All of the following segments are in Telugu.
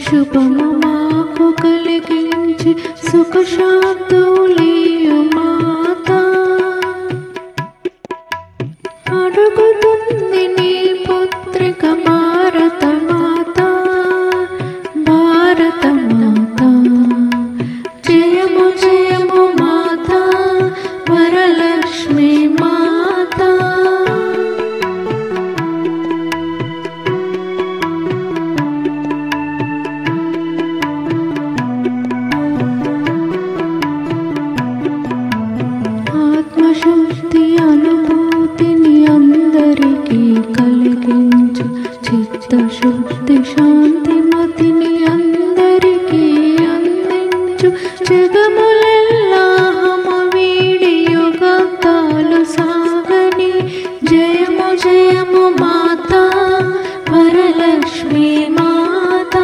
శుభము మాకు కలిగించి సుఖశాంతులీయు మాత అడుగుతుంది నీ పుత్రిక భారత మాత భారత మాత జయము జయము మాత వరలక్ష్మి మాత ఆత్మశుద్ధి అనుభూతిని అందరికీ కలిగించు చిత్తశుద్ధి శాంతి మతిని అందరికీ అందించు జగములెల్లా హమ వీడి యుగాలు సాగని జయము జయము మాత వరలక్ష్మి మాత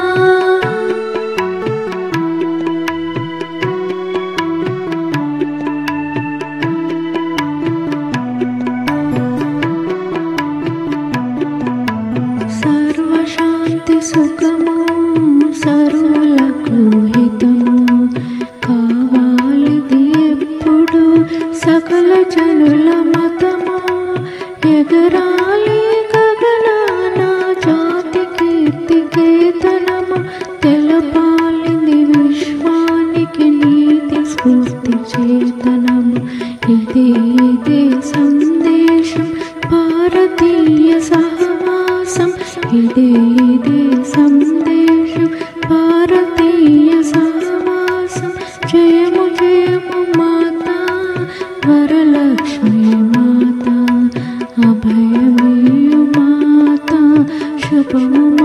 సర్వశాంతి సుఖము సర్వులకు హితము కావాలిది ఎప్పుడు సకల జనుల మతము ఎగరాలి గగనాన జాతి కీర్తి కేతనము తెలపాలిది విశ్వానికి నీతి స్ఫూర్తి చేతనము ఇది ఇదే సందేశం భారతీయ సహవాసం ఇదే ఇదే సందేశం భారతీయ సహవాసం జయము జయము మాత వరలక్ష్మి మాత అభయమేయు మాత శుభము